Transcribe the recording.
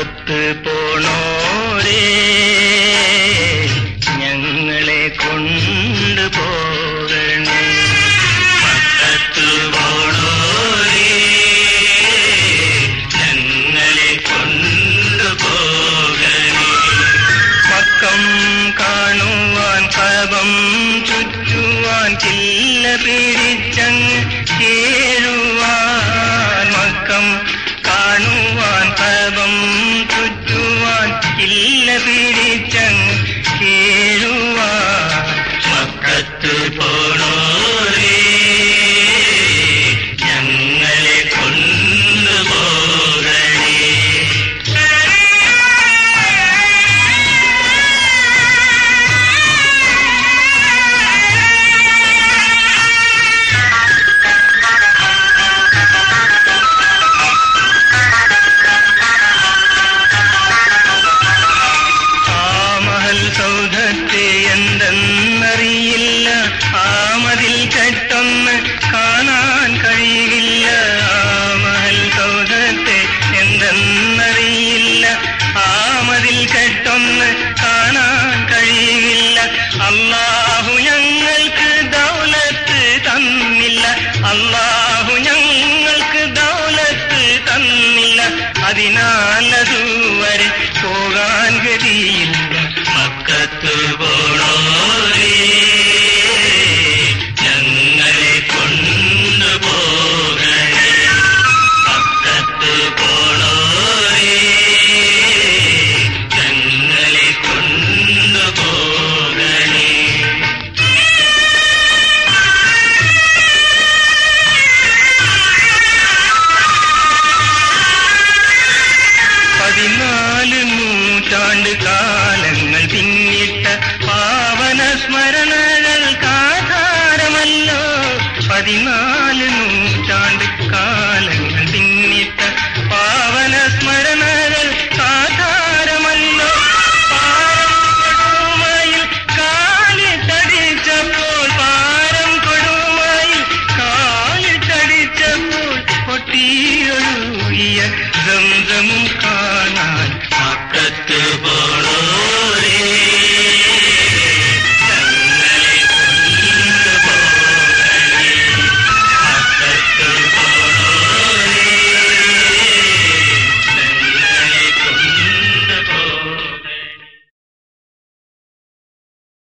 മക്കത്ത് പോണോരേ ഞങ്ങളെ കൊണ്ടു പോകണേ മക്കത്ത് പോണോരേ ഞങ്ങളെ കൊണ്ടു പോകണേ മക്കം കാണുവാൻ കപം ചുറ്റുവാൻ ചില്ല പിടിച്ചങ്ങ് കേഴുവാൻ മക്കം കാണുവാൻ കപം ചുറ്റുവാൻ ചില്ല പിടിച്ചങ്ങ് കേഴുവാൻ മക്കത്ത് പോണോരേ ഞങ്ങളെ കൊണ്ടുപോകണേ ആ മഹൽ സൗധത്തെ എന്തെന്നറിയില്ല ആ മതിൽ കെട്ടൊന്ന് കാണാൻ കഴിയില്ല ആ മഹൽ സൗധത്തെ എന്തെന്നറിയില്ല ആ മതിൽ കെട്ടൊന്ന് കാണാൻ കഴിയില്ല അള്ളാഹു ഞങ്ങൾക്ക് ദൗലത്ത് തന്നില്ല അള്ളാഹു ഞങ്ങൾക്ക് ദൗലത്ത് തന്നില്ല അതിനാൽ അതുവരെ പോകാൻ ഗതിയില്ല മക്കത്ത് പോണോരേ ഞങ്ങളെ കൊണ്ടുപോകണേ മക്കത്ത് പോണോരേ ഞങ്ങളെ കൊണ്ടുപോകണേ പതിനാല് നൂറ്റാണ്ട് കാലങ്ങൾ പിന്നിട്ട പാവന സ്മരണകൾക്കാധാരമല്ലോ പതിനാല് നൂറ്റാണ്ട് കാലങ്ങൾ പിന്നിട്ട പാവന സ്മരണകൾക്കാധാരമല്ലോ പാരം കൊടുമയിൽ കാലിട്ടടിച്ചപ്പോൾ പാരം കൊടുമയിൽ കാലിട്ടടിച്ചപ്പോൾ പൊട്ടിയൊഴുകിയ സംസമും